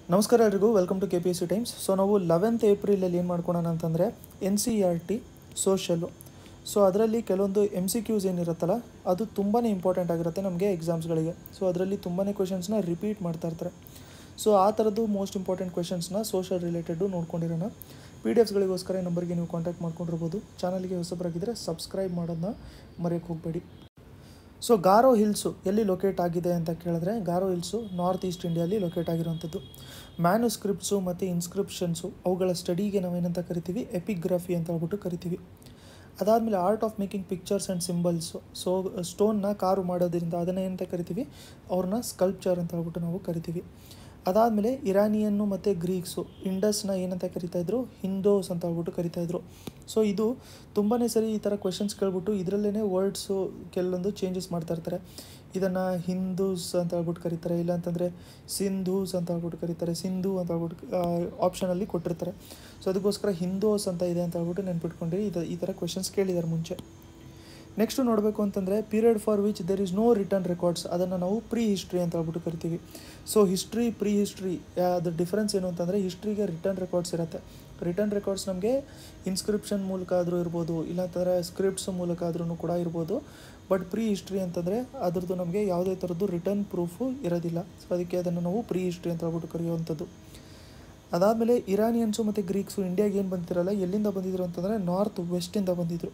ನಮಸ್ಕಾರ ಎಲ್ರಿಗೂ welcome to K P S C times so ನಾವು ಲೆವೆಂತ್ ಏಪ್ರಿಲಲ್ಲಿ ಏನು ಮಾಡ್ಕೊಳೋಣ ಅಂತಂದರೆ N C R T social so ಅದರಲ್ಲಿ ಕೆಲವೊಂದು ಎಮ್ ಸಿ ಕ್ಯೂಸ್ ಏನಿರುತ್ತಲ್ಲ ಅದು ತುಂಬಾ ಇಂಪಾರ್ಟೆಂಟ್ ಆಗಿರುತ್ತೆ ನಮಗೆ ಎಕ್ಸಾಮ್ಸ್ಗಳಿಗೆ ಸೊ ಅದರಲ್ಲಿ ತುಂಬಾ ಕ್ವೆಶನ್ಸ್ನ ರಿಪೀಟ್ ಮಾಡ್ತಾ ಇರ್ತಾರೆ ಸೊ ಆ ಥರದ್ದು ಮೋಸ್ಟ್ ಇಂಪಾರ್ಟೆಂಟ್ ಕ್ವೆಶನ್ಸ್ನ ಸೋಷಲ್ ರಿಲೇಟೆಡು ನೋಡ್ಕೊಂಡಿರೋಣ ಪಿ ಡಿ ಎಫ್ಸ್ಗಳಿಗೋಸ್ಕರ ಈ ನಂಬರ್ಗೆ ನೀವು ಕಾಂಟ್ಯಾಕ್ಟ್ ಮಾಡ್ಕೊಂಡಿರ್ಬೋದು ಚಾನಲ್ಗೆ ಹೊಸಬರಾಗಿದ್ದರೆ ಸಬ್ಸ್ಕ್ರೈಬ್ ಮಾಡೋದನ್ನ ಮರೆಯೋಕ್ಕೆ ಹೋಗಬೇಡಿ ಸೊ ಗಾರೋ ಹಿಲ್ಸು ಎಲ್ಲಿ ಲೊಕೇಟ್ ಆಗಿದೆ ಅಂತ ಕೇಳಿದ್ರೆ ಗಾರೋ ಹಿಲ್ಸು ನಾರ್ತ್ ಈಸ್ಟ್ ಇಂಡಿಯಲ್ಲಿ ಲೊಕೇಟ್ ಆಗಿರುವಂಥದ್ದು ಮ್ಯಾನುಸ್ಕ್ರಿಪ್ಟ್ಸು ಮತ್ತು ಇನ್ಸ್ಕ್ರಿಪ್ಷನ್ಸು ಅವುಗಳ ಸ್ಟಡಿಗೆ ನಾವೇನಂತ ಕರಿತೀವಿ ಎಪಿಗ್ರಫಿ ಅಂತ ಹೇಳ್ಬಿಟ್ಟು ಕರಿತೀವಿ ಅದಾದಮೇಲೆ art of making pictures and symbols so ಸ್ಟೋನ್ನ ಕಾರು ಮಾಡೋದ್ರಿಂದ ಅದನ್ನು ಏನಂತ ಕರಿತೀವಿ ಅವ್ರನ್ನ ಸ್ಕಲ್ಪ್ಚರ್ ಅಂತ ಹೇಳ್ಬಿಟ್ಟು ನಾವು ಕರಿತೀವಿ ಅದಾದಮೇಲೆ ಇರಾನಿಯನ್ನು ಮತ್ತು ಗ್ರೀಕ್ಸು ಇಂಡಸ್ನ ಏನಂತ ಕರಿತಾ ಇದ್ರು ಹಿಂದೋಸ್ ಅಂತ ಹೇಳ್ಬಿಟ್ಟು ಕರಿತಾ ಇದ್ರು ಸೊ ಇದು ತುಂಬಾ ಸರಿ ಈ ಥರ ಕ್ವೆಶನ್ಸ್ ಕೇಳ್ಬಿಟ್ಟು ಇದರಲ್ಲೇ ವರ್ಡ್ಸು ಕೆಲವೊಂದು ಚೇಂಜಸ್ ಮಾಡ್ತಾ ಇರ್ತಾರೆ ಇದನ್ನು ಹಿಂದೂಸ್ ಅಂತ ಹೇಳ್ಬಿಟ್ಟು ಕರೀತಾರೆ ಇಲ್ಲಾಂತಂದರೆ ಸಿಂಧೂಸ್ ಅಂತ ಹೇಳ್ಬಿಟ್ಟು ಕರೀತಾರೆ ಸಿಂಧು ಅಂತ ಹೇಳ್ಬಿಟ್ಟು ಆಪ್ಷನಲ್ಲಿ ಕೊಟ್ಟಿರ್ತಾರೆ ಸೊ ಅದಕ್ಕೋಸ್ಕರ ಹಿಂದೋಸ್ ಅಂತ ಇದೆ ಅಂತ ಹೇಳ್ಬಿಟ್ಟು ನೆನ್ಪಿಟ್ಕೊಂಡ್ರಿ ಇದು ಈ ಥರ ಕ್ವೆಶನ್ಸ್ ಕೇಳಿದ್ದಾರೆ ಮುಂಚೆ ನೆಕ್ಸ್ಟು ನೋಡಬೇಕು ಅಂತಂದರೆ period for which there is no written records ಅದನ್ನು ನಾವು ಪ್ರೀ ಹಿಸ್ಟ್ರಿ ಅಂತ ಹೇಳ್ಬಿಟ್ಟು ಕರಿತೀವಿ ಸೊ ಹಿಸ್ಟ್ರಿ ಪ್ರೀ ಹಿಸ್ಟ್ರಿ ಅದು ಡಿಫ್ರೆನ್ಸ್ ಏನು ಅಂತಂದರೆ ಹಿಸ್ಟ್ರಿಗೆ ರಿಟರ್ನ್ ರೆಕಾರ್ಡ್ಸ್ ಇರುತ್ತೆ ರಿಟರ್ನ್ ರೆಕಾರ್ಡ್ಸ್ ನಮಗೆ ಇನ್ಸ್ಕ್ರಿಪ್ಷನ್ ಮೂಲಕ ಆದರೂ ಇರ್ಬೋದು ಇಲ್ಲಾಂತಂದರೆ ಸ್ಕ್ರಿಪ್ಟ್ಸ್ ಮೂಲಕ ಆದ್ರೂ ಕೂಡ ಇರ್ಬೋದು ಬಟ್ ಪ್ರೀ ಹಿಸ್ಟ್ರಿ ಅಂತಂದರೆ ಅದ್ರದ್ದು ನಮಗೆ ಯಾವುದೇ ಥರದ್ದು ರಿಟರ್ನ್ ಪ್ರೂಫು ಇರೋದಿಲ್ಲ ಸೊ ಅದಕ್ಕೆ ಅದನ್ನು ನಾವು ಪ್ರೀ ಹಿಸ್ಟ್ರಿ ಅಂತ ಹೇಳ್ಬಿಟ್ಟು ಕರೆಯುವಂಥದ್ದು ಅದಾದಮೇಲೆ ಇರಾನಿಯನ್ಸು ಮತ್ತು ಗ್ರೀಕ್ಸು ಇಂಡಿಯಾಗೆ ಏನು ಬಂದಿರಲ್ಲ ಎಲ್ಲಿಂದ ಬಂದಿದ್ರು ಅಂತಂದರೆ ನಾರ್ತ್ ವೆಸ್ಟಿಂದ ಬಂದಿದ್ದರು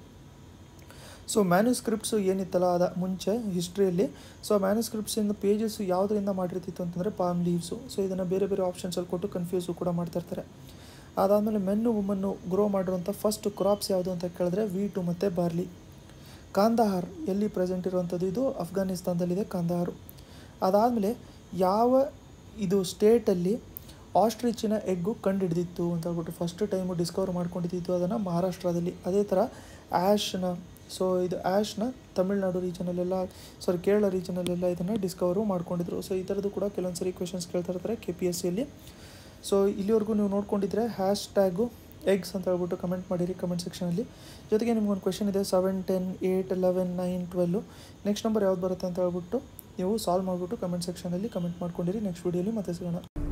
ಸೊ ಮ್ಯಾನುಸ್ಕ್ರಿಪ್ಟ್ಸು ಏನಿತ್ತಲ್ಲ ಅದ ಮುಂಚೆ ಹಿಸ್ಟ್ರಿಯಲ್ಲಿ ಸೊ ಮ್ಯಾನುಸ್ಕ್ರಿಪ್ಟ್ಸಿಂದ ಪೇಜಸ್ಸು ಯಾವುದರಿಂದ ಮಾಡಿರ್ತಿತ್ತು ಅಂತಂದರೆ ಪಾಮ್ ಲೀವ್ಸು ಸೊ ಇದನ್ನು ಬೇರೆ ಬೇರೆ ಆಪ್ಷನ್ಸಲ್ಲಿ ಕೊಟ್ಟು ಕನ್ಫ್ಯೂಸು ಕೂಡ ಮಾಡ್ತಾ ಇರ್ತಾರೆ ಅದಾದಮೇಲೆ ಮೆನ್ನು ವುಮನ್ನು ಗ್ರೋ ಮಾಡಿರುವಂಥ ಫಸ್ಟ್ ಕ್ರಾಪ್ಸ್ ಯಾವುದು ಅಂತ ಕೇಳಿದ್ರೆ ವೀಟು ಮತ್ತು ಬಾರ್ಲಿ ಕಾಂದಹಾರ್ ಎಲ್ಲಿ ಪ್ರೆಸೆಂಟ್ ಇರುವಂಥದ್ದು ಇದು ಅಫ್ಘಾನಿಸ್ತಾನದಲ್ಲಿದೆ ಕಾಂದಹಾರು ಅದಾದಮೇಲೆ ಯಾವ ಇದು ಸ್ಟೇಟಲ್ಲಿ ಆಸ್ಟ್ರಿಚಿನ ಎಗ್ಗು ಕಂಡುಹಿಡಿದಿತ್ತು ಅಂತ ಹೇಳ್ಬಿಟ್ಟು ಫಸ್ಟ್ ಟೈಮು ಡಿಸ್ಕವರ್ ಮಾಡ್ಕೊಂಡಿದ್ದು ಅದನ್ನು ಮಹಾರಾಷ್ಟ್ರದಲ್ಲಿ ಅದೇ ಥರ ಆ್ಯಶ್ನ ಸೊ ಇದು ಆ್ಯಶ್ನ ತಮಿಳ್ನಾಡು ರೀಜನಲ್ಲೆಲ್ಲ ಸಾರಿ ಕೇರಳ ರೀಜನಲ್ಲೆಲ್ಲ ಇದನ್ನು ಡಿಸ್ಕವರು ಮಾಡ್ಕೊಂಡಿದ್ರು ಸೊ ಈ ಥರದ್ದು ಕೂಡ ಕೆಲವೊಂದು ಸರಿ ಕ್ವೆಶನ್ಸ್ ಕೇಳ್ತಾ ಇರ್ತಾರೆ ಕೆ ಪಿ ಎಸ್ ಸಿಯಲ್ಲಿ ಸೊ ಇಲ್ಲಿವರೆಗೂ ನೀವು ನೋಡ್ಕೊಂಡಿದ್ರೆ ಹ್ಯಾಶ್ ಟ್ಯಾಗು ಎಗ್ಸ್ ಅಂತ ಹೇಳ್ಬಿಟ್ಟು ಕಮೆಂಟ್ ಮಾಡಿರಿ ಕಮೆಂಟ್ ಸೆಕ್ಷನಲ್ಲಿ ಜೊತೆಗೆ ನಿಮ್ಗೊಂದು ಕ್ವೆಶನ್ ಇದೆ seven ten eight eleven nine twelve next number ಯಾವ್ದು ಬರುತ್ತೆ ಅಂತ ಹೇಳ್ಬಿಟ್ಟು ನೀವು ಸಾಲ್ವ್ ಮಾಡಿಬಿಟ್ಟು ಕಮೆಂಟ್ ಸೆಕ್ಷನಲ್ಲಿ ಕಮೆಂಟ್ ಮಾಡ್ಕೊಂಡಿರಿ ನೆಕ್ಸ್ಟ್ ವೀಡಿಯೋಲಿ ಮತ್ತೆ ಸಿಗೋಣ